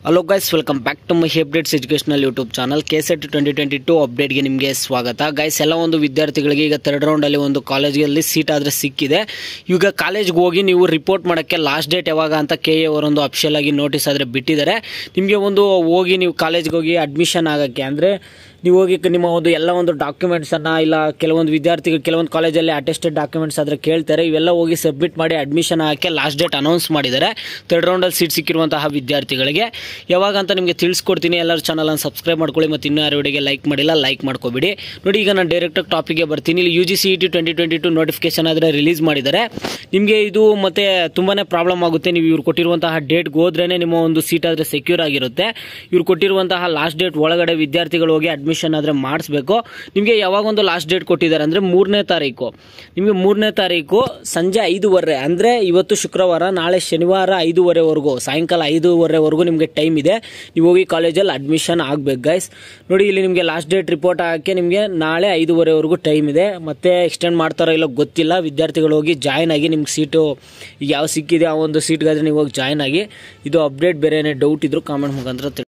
hello guys welcome back to my updates educational YouTube channel K set twenty twenty two ಅಪ್ಡೇಟ್ಗೆ ನಿಮಗೆ ಸ್ವಾಗತ guys ಎಲ್ಲ ಒಂದು ವಿದ್ಯಾರ್ಥಿಗಳಿಗೆ ಈಗ ಥರ್ಡ್ ರೌಂಡಲ್ಲಿ ಒಂದು ಕಾಲೇಜಲ್ಲಿ ಸೀಟ್ ಆದರೆ ಸಿಕ್ಕಿದೆ ಈಗ ಕಾಲೇಜ್ಗೆ ಹೋಗಿ ನೀವು ರಿಪೋರ್ಟ್ ಮಾಡೋಕ್ಕೆ ಲಾಸ್ಟ್ ಡೇಟ್ ಯಾವಾಗ ಅಂತ ಕೆ ಎ ಅವರೊಂದು ಅಫಿಷಿಯಲ್ ಆಗಿ ನೋಟಿಸ್ ಆದರೆ ಬಿಟ್ಟಿದ್ದಾರೆ ನಿಮಗೆ ಒಂದು ಹೋಗಿ ನೀವು ಕಾಲೇಜ್ಗೆ ಹೋಗಿ ಅಡ್ಮಿಷನ್ ಆಗೋಕ್ಕೆ ಅಂದರೆ ನೀವು ಹೋಗಿ ಕ- ನಿಮ್ಮ ಒಂದು ಎಲ್ಲ ಒಂದು ಡಾಕ್ಯುಮೆಂಟ್ಸನ್ನು ಇಲ್ಲ ಕೆಲವೊಂದು ವಿದ್ಯಾರ್ಥಿಗಳು ಕೆಲವೊಂದು ಕಾಲೇಜಲ್ಲಿ ಅಟೆಸ್ಟೆಡ್ ಡಾಕ್ಯುಮೆಂಟ್ಸ್ ಆದರೆ ಕೇಳ್ತಾರೆ ಇವೆಲ್ಲ ಹೋಗಿ ಸಬ್ಮಿಟ್ ಮಾಡಿ ಅಡ್ಮಿಷನ್ ಆಗೋಕ್ಕೆ ಲಾಸ್ಟ್ ಡೇಟ್ ಅನೌನ್ಸ್ ಮಾಡಿದ್ದಾರೆ ಥರ್ಡ್ ರೌಂಡಲ್ಲಿ ಸೀಟ್ ಸಿಕ್ಕಿರುವಂತಹ ವಿದ್ಯಾರ್ಥಿಗಳಿಗೆ ಯಾವಾಗ ಅಂತ ನಿಮಗೆ ತಿಳಿಸ್ಕೊಡ್ತೀನಿ ಎಲ್ಲರೂ ಚಾನಲನ್ನು ಸಬ್ಸ್ಕ್ರೈಬ್ ಮಾಡ್ಕೊಳ್ಳಿ ಮತ್ತು ಇನ್ನೂ ಯಾರು ವಿಡಿಯೋಗೆ ಲೈಕ್ ಮಾಡಿಲ್ಲ ಲೈಕ್ ಮಾಡ್ಕೊಬಿಡಿ ನೋಡಿ ಈಗ ನಾನು ಡೈರೆಕ್ಟಾಗಿ ಟಾಪಿಕ್ಗೆ ಬರ್ತೀನಿ ಇಲ್ಲಿ U G C E T twenty twenty two notification ಆದರೆ ರಿಲೀಸ್ ಮಾಡಿದ್ದಾರೆ ನಿಮಗೆ ಇದು ಮತ್ತೆ ತುಂಬಾ ಪ್ರಾಬ್ಲಮ್ ಆಗುತ್ತೆ ನೀವು ಇವ್ರು ಕೊಟ್ಟಿರುವಂತಹ ಡೇಟ್ಗೆ ಹೋದ್ರೇ ನಿಮ್ಮ ಒಂದು ಸೀಟ್ ಆದರೆ ಸೆಕ್ಯೂರ್ ಆಗಿರುತ್ತೆ ಇವ್ರು ಕೊಟ್ಟಿರುವಂತಹ ಲಾಸ್ಟ್ ಡೇಟ್ ಒಳಗಡೆ ವಿದ್ಯಾರ್ಥಿಗಳು ಹೋಗಿ ಅಡ್ಮಿಷನ್ ಆದರೆ ಮಾಡಿಸ್ಬೇಕು ನಿಮಗೆ ಯಾವಾಗ ಒಂದು ಲಾಸ್ಟ್ ಡೇಟ್ ಕೊಟ್ಟಿದ್ದಾರೆ ಅಂದರೆ ಮೂರನೇ ತಾರೀಕು ನಿಮಗೆ ಮೂರನೇ ತಾರೀಕು ಸಂಜೆ ಐದೂವರೆ ಅಂದರೆ ಇವತ್ತು ಶುಕ್ರವಾರ ನಾಳೆ ಶನಿವಾರ ಐದೂವರೆವರೆಗೂ ಸಾಯಂಕಾಲ ಐದೂವರೆವರೆಗೂ ನಿಮಗೆ ಟೈಮ್ ಇದೆ ನೀವು ಹೋಗಿ ಕಾಲೇಜಲ್ಲಿ ಅಡ್ಮಿಷನ್ ಆಗಬೇಕು ಗೈಸ್ ನೋಡಿ ಇಲ್ಲಿ ನಿಮಗೆ ಲಾಸ್ಟ್ ಡೇಟ್ ರಿಪೋರ್ಟ್ ಹಾಕಿ ನಿಮಗೆ ನಾಳೆ ಐದೂವರೆವರೆಗೂ ಟೈಮ್ ಇದೆ ಮತ್ತೆ ಎಕ್ಸ್ಟೆಂಡ್ ಮಾಡ್ತಾರೋ ಇಲ್ಲ ಗೊತ್ತಿಲ್ಲ ವಿದ್ಯಾರ್ಥಿಗಳು ಹೋಗಿ ಜಾಯ್ನ್ ಆಗಿ ನಿಮ್ಗೆ ಸೀಟು ಈಗ ಯಾವ ಸಿಕ್ಕಿದೆ ಆ ಒಂದು ಸೀಟ್ಗಾದ್ರೆ ನೀವು ಹೋಗಿ ಜಾಯ್ನ್ ಆಗಿ ಇದು ಅಪ್ಡೇಟ್ ಬೇರೆ ಏನೇ ಡೌಟ್ ಇದ್ರು ಕಾಮೆಂಟ್ ಮುಖಾಂತರ ತಿಳಿ